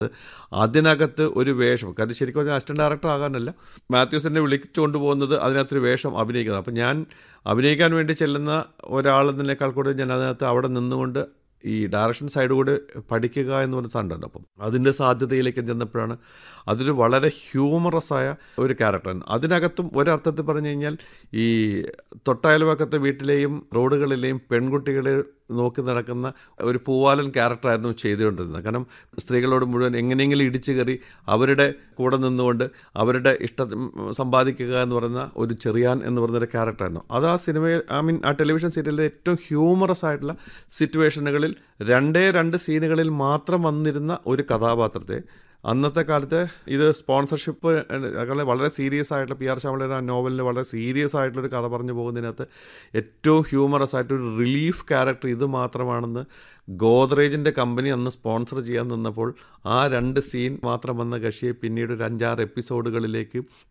അതിനകത്ത് ഒരു വേഷം കാര്യം ശരിക്കും പറഞ്ഞാൽ അസിസ്റ്റന്റ് ഡയറക്ടർ ആകാനല്ല മാത്യൂസിനെ വിളിച്ചുകൊണ്ട് പോകുന്നത് അതിനകത്തൊരു വേഷം അഭിനയിക്കുന്നത് അപ്പം ഞാൻ അഭിനയിക്കാൻ വേണ്ടി ചെല്ലുന്ന ഒരാളെന്നതിനേക്കാൾ കൂടുതൽ ഞാൻ അതിനകത്ത് അവിടെ നിന്നുകൊണ്ട് ഈ ഡയറക്ഷൻ സൈഡ് കൂടെ പഠിക്കുക എന്ന് പറഞ്ഞ സാധനമുണ്ട് അപ്പം അതിൻ്റെ സാധ്യതയിലേക്ക് ചെന്നപ്പോഴാണ് അതൊരു വളരെ ഹ്യൂമറസ് ആയ ഒരു ക്യാരക്ടറാണ് അതിനകത്തും ഒരർത്ഥത്തിൽ പറഞ്ഞു കഴിഞ്ഞാൽ ഈ തൊട്ടയൽവക്കത്തെ വീട്ടിലെയും റോഡുകളിലെയും പെൺകുട്ടികളെ നോക്കി നടക്കുന്ന ഒരു പൂവാലൻ ക്യാരക്ടറായിരുന്നു ചെയ്തുകൊണ്ടിരുന്നത് കാരണം സ്ത്രീകളോട് മുഴുവൻ എങ്ങനെയെങ്കിലും ഇടിച്ചു കയറി അവരുടെ കൂടെ നിന്നുകൊണ്ട് അവരുടെ ഇഷ്ടം സമ്പാദിക്കുക എന്ന് പറയുന്ന ഒരു ചെറിയാൻ എന്ന് പറയുന്ന ഒരു ക്യാരക്ടറായിരുന്നു അത് ആ സിനിമയിൽ ഐ മീൻ ആ ടെലിവിഷൻ സീരിയലിലെ ഏറ്റവും ഹ്യൂമറസ് ആയിട്ടുള്ള സിറ്റുവേഷനുകളിൽ രണ്ടേ രണ്ട് സീനുകളിൽ മാത്രം വന്നിരുന്ന ഒരു കഥാപാത്രത്തെ അന്നത്തെ കാലത്ത് ഇത് സ്പോൺസർഷിപ്പ് അങ്ങനെ വളരെ സീരിയസ് ആയിട്ടുള്ള പി ആർ ശ്യാമളയുടെ ആ നോവലിന് വളരെ സീരിയസ് ആയിട്ടുള്ളൊരു കഥ പറഞ്ഞു പോകുന്നതിനകത്ത് ഏറ്റവും ഹ്യൂമറസ് ആയിട്ടൊരു റിലീഫ് ക്യാരക്ടർ ഇത് മാത്രമാണെന്ന് ഗോദ്രേജിൻ്റെ കമ്പനി അന്ന് സ്പോൺസർ ചെയ്യാൻ നിന്നപ്പോൾ ആ രണ്ട് സീൻ മാത്രം വന്ന കക്ഷിയെ പിന്നീട് ഒരു അഞ്ചാറ് എപ്പിസോഡുകളിലേക്ക്